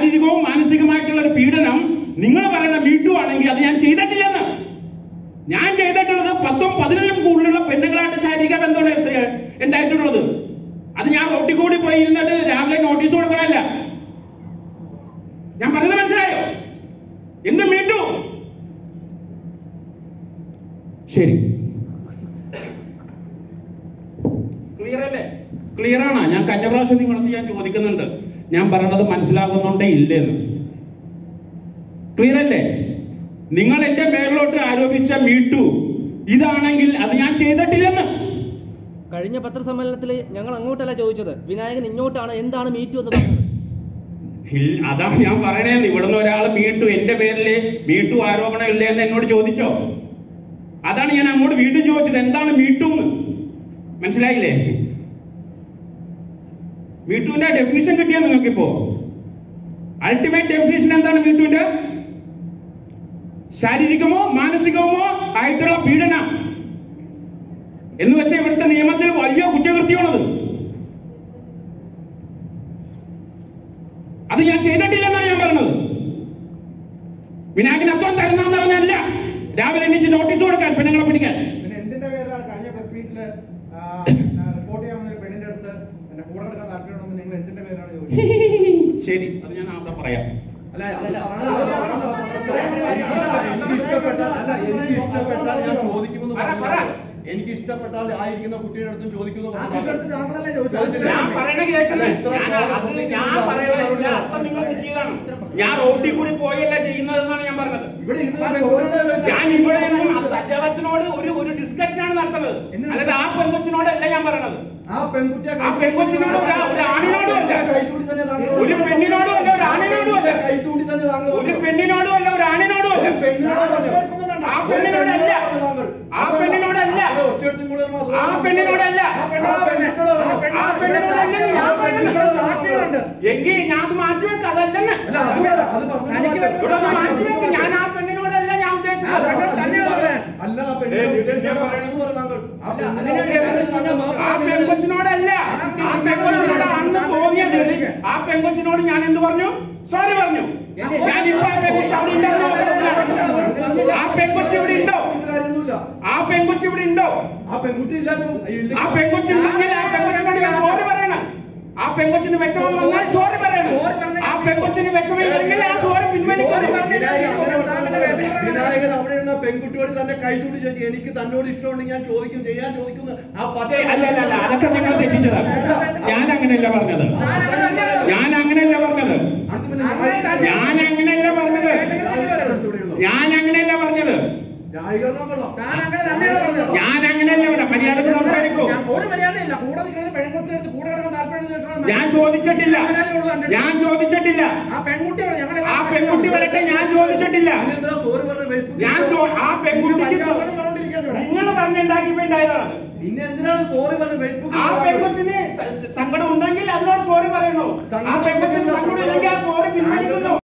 ശാരീരികവും മാനസികമായിട്ടുള്ള ഒരു പീഡനം നിങ്ങൾ പറയുന്ന മീട്ടു ആണെങ്കിൽ അത് ഞാൻ ചെയ്തിട്ടില്ലെന്ന് ഞാൻ ചെയ്തിട്ടുള്ളത് പത്തും പതിനൊന്നും കൂടുതലുള്ള പെണ്ണുങ്ങളായിട്ട് ശാരീരിക ബന്ധമാണ് എടുത്ത് ഉണ്ടായിട്ടുള്ളത് അത് ഞാൻ റോട്ടിൽ കൂടി പോയി ഇരുന്നിട്ട് രാവിലെ നോട്ടീസ് കൊടുക്കണമല്ല ഞാൻ പറഞ്ഞത് മനസ്സിലായോ എന്ത് മീട്ടു ശരി ക്ലിയർ അല്ലേ ക്ലിയർ ആണ് ഞാൻ കഴിഞ്ഞ പ്രാവശ്യം നിങ്ങളടുത്ത് ഞാൻ ചോദിക്കുന്നുണ്ട് ഞാൻ പറയണത് മനസ്സിലാകുന്നുണ്ടേ ഇല്ലേന്ന് ക്ലിയർ അല്ലേ നിങ്ങൾ എന്റെ മേളിലോട്ട് ആരോപിച്ച മീട്ടു ഇതാണെങ്കിൽ അത് ഞാൻ ചെയ്തിട്ടില്ലെന്ന് കഴിഞ്ഞ പത്രസമ്മേളനത്തിൽ ഞങ്ങൾ അങ്ങോട്ടല്ല ചോദിച്ചത് വിനായകൻ ഇങ്ങോട്ടാണ് എന്താണ് മീറ്റു എന്ന് പറഞ്ഞത് ഇൽ- അതാണ് ഞാൻ പറയണേന്ന് ഇവിടുന്ന് ഒരാൾ മീട്ടു എന്റെ പേരില് മീട്ടു ആരോപണം ഇല്ലേ എന്ന് എന്നോട് ചോദിച്ചോ അതാണ് ഞാൻ അങ്ങോട്ട് വീണ്ടും ചോദിച്ചത് എന്താണ് മീട്ടു എന്ന് മനസ്സിലായില്ലേ മീട്ടുവിന്റെ ഡെഫിനിഷൻ കിട്ടിയാ നിങ്ങൾക്കിപ്പോ അൾട്ടിമേറ്റ് ഡെഫിനിഷൻ എന്താണ് മീട്ടുവിന്റെ ശാരീരികമോ മാനസികമോ ആയിട്ടുള്ള പീഡനം എന്ന് വെച്ചാൽ ഇവിടുത്തെ നിയമത്തിൽ വലിയ കുറ്റകൃത്യമാണത് അത് ഞാൻ ചെയ്തിട്ടില്ലെന്നാണ് ഞാൻ പറഞ്ഞത് വിനായകൻ അത്വം തരുന്നെന്ന് പറഞ്ഞല്ല രാവിലെ എണീച്ച് നോട്ടീസ് കൊടുക്കാൻ പെണ്ണുങ്ങളെ പിടിക്കാൻ പിന്നെ എന്തിന്റെ പേരിലാണ് കഴിഞ്ഞ പ്രസ് മീറ്റില് റിപ്പോർട്ട് ചെയ്യാൻ വന്ന ഒരു പെണ്ണിന്റെ അടുത്ത് എന്നെ കൂടെ എടുക്കാൻ താല്പര്യമുണ്ടെന്ന് നിങ്ങൾ എന്തിന്റെ പേരിലാണ് ചോദിച്ചത് ശരി അത് ഞാൻ അവിടെ പറയാം അല്ല, അത് പറഞ്ഞത് എനിക്ക് ഇഷ്ടപ്പെട്ടാൽ അല്ല എനിക്ക് ഇഷ്ടപ്പെട്ടാൽ ഞാൻ ചോദിക്കുമെന്ന് പറ, പറഞ്ഞു പറ. എനിക്ക് ഇഷ്ടപ്പെട്ടാൽ ആയിരിക്കുന്ന കുട്ടിയുടെ അടുത്തും ചോദിക്കുമെന്ന് താങ്കളുടെ അടുത്ത് പറഞ്ഞു താങ്കളല്ലേ ചോദിച്ചത് ഞാൻ പറയണ കേൾക്കുന്നേ ഞാൻ അത് ഞാൻ പറയണ അർത്ഥം നിങ്ങൾ തെറ്റിയതാണ് ഞാൻ റോട്ടിൽ കൂടി പോയല്ല ചെയ്യുന്നതെന്നാണ് ഞാൻ പറഞ്ഞത് ഇവിടെ ഇരുന്ന് ചോദിച്ചത് ഞാൻ ഇവിടെ നിന്നും അത് അദ്ദേഹത്തിനോട് ഒരു ഒരു ഡിസ്കഷനാണ് നടത്തുന്നത് അല്ലാതെ ആ പെൺകൊച്ചിനോടല്ല ഞാൻ പറയണത് ആ പെൺകുട്ടിയെ ആ പെൺകൊച്ചിനോട് ഒരു ഒരു ആണിനോടും അല്ല കൈത്തൂടി തന്നെ താങ്കൾ ഒരു പെണ്ണിനോടും അല്ല ഒരു ആണിനോടും അല്ല കൈത്തൂടി തന്നെ താങ്കൾ ഒരു പറഞ്ഞു. പെണ്ണിനോടും അല്ല ഒരു ആണിനോടും അല്ല പെണ്ണിനോട് പറഞ്ഞു. ആ പെണ്ണിനോടല്ല താങ്കൾ. ആ പെണ്ണിനോടല്ല അത് ഒറ്റയെടുത്തും കൂടെ ഒരു മാസം- ആ പെണ്ണിനോടല്ല ആ പെണ്ണിനോട് പറഞ്ഞു. ആ പെണ്ണിനോടല്ലെന്ന് ഞാൻ പെണ്ണിനോട് പറഞ്ഞത് എങ്കിൽ ഞാൻ അത് മാറ്റി വെക്ക അതല്ലെന്ന് അല്ല, അത് പറ, അത് പറഞ്ഞു. ഇവിടെ ഒന്ന് മാറ്റി വെക്ക് ഞാൻ ആ പെണ്ണിനോടല്ല ഞാൻ ഉദ്ദേശിച്ചത് അല്ല, തന്നെ പറയാൻ അല്ല ആ പെണ്ണിനോട് ഉദ്ദേശിച്ച് പറയണമെന്ന് പറഞ്ഞു താങ്കൾ. ആ പെണ്ണിനോട് ആ പെൺകൊച്ചിനോടല്ല ആ പെൺകൊച്ചിനോട് അന്ന് തോന്നിയത് ആ പെൺകൊച്ചിനോട് ഞാൻ എന്ത് പറഞ്ഞു സോറി പറഞ്ഞു ഞാൻ ഇപ്പൊ ആ പെൺകൊച്ചി അവിടെ ഇല്ലെന്ന് പറഞ്ഞില്ല. ആ പെൺകൊച്ചി ഇവിടെ ഉണ്ടോ കാര്യമൊന്നുമില്ല. ആ പെൺകൊച്ചി ഇവിടെ ഉണ്ടോ ആ പെൺകുട്ടി ഇല്ലായിരുന്നു ആ പെൺകൊച്ചി ഉണ്ടെങ്കിൽ ആ പെൺകൊച്ചിനോട് ഞാൻ സോറി പറയണം ആ പെൺകൊച്ചിന് വിഷമം വന്നാൽ സോറി പറയണം ആ പെൺകൊച്ചിന് വിഷമമില്ലെങ്കിൽ ആ സോറി പിൻവലിക്കണം വിനായകൻ അങ്ങനെ പറഞ്ഞാൽ വിനായകൻ അവിടെ ഇരുന്ന പെൺകുട്ടിയോട് തന്നെ കൈതൂടി ചോദിച്ചു എനിക്ക് തന്നോട് ഇഷ്ടമുണ്ടെങ്കിൽ ഞാൻ ചോദിക്കും ചെയ്യാൻ ചോദിക്കുന്നു ആ പച്ച അല്ല അല്ല അല്ല അതൊക്കെ നിങ്ങൾ തെറ്റിച്ചതാണ് ഞാൻ അങ്ങനെയല്ല പറഞ്ഞത് ഞാൻ അങ്ങനെയല്ല പറഞ്ഞത് അത് പിന്നെ ന്യായീകരണം- ഞാൻ അങ്ങനെയല്ല പറഞ്ഞത് ഞാൻ അങ്ങനെയല്ല പറഞ്ഞത് ന്യായീകരണം കൊള്ളാം. ഞാൻ അങ്ങനെയല്ല പറഞ്ഞത് മര്യാദക്ക് സംസാരിക്കൂ ഒരു മര്യാദയില്ല കൂടെ നിൽക്കുന്ന പെൺകുട്ടിയുടെ കൂടെ കിടക്കാൻ താല്പര്യം ഞാൻ ചോദിച്ചിട്ടില്ല ഞാൻ ചോദിച്ചിട്ടില്ല ആ പെൺകുട്ടി ഞങ്ങളെ ആ പെൺകുട്ടി വരട്ടെ ഞാൻ ചോദിച്ചിട്ടില്ല പിന്നെ എന്തിനാ സോറി പറഞ്ഞ ഫേസ്ബുക്കിൽ ഞാൻ ചോ- ആ പെൺകുട്ടിക്ക് നിങ്ങൾ പറഞ്ഞുണ്ടാക്കിയപ്പോ ഉണ്ടായതാണത് പിന്നെ എന്തിനാണ് സോറി പറഞ്ഞ ഫേസ്ബുക്കിൽ ആ പെൺകൊച്ചിന് സ- സ- സങ്കടം ഉണ്ടെങ്കിൽ അതിനോട് സോറി പറയണോ ആ പെൺകൊച്ചിന് സങ്കടം ഇല്ലെങ്കിൽ ആ സോറി പിൻവലിക്കുന്നു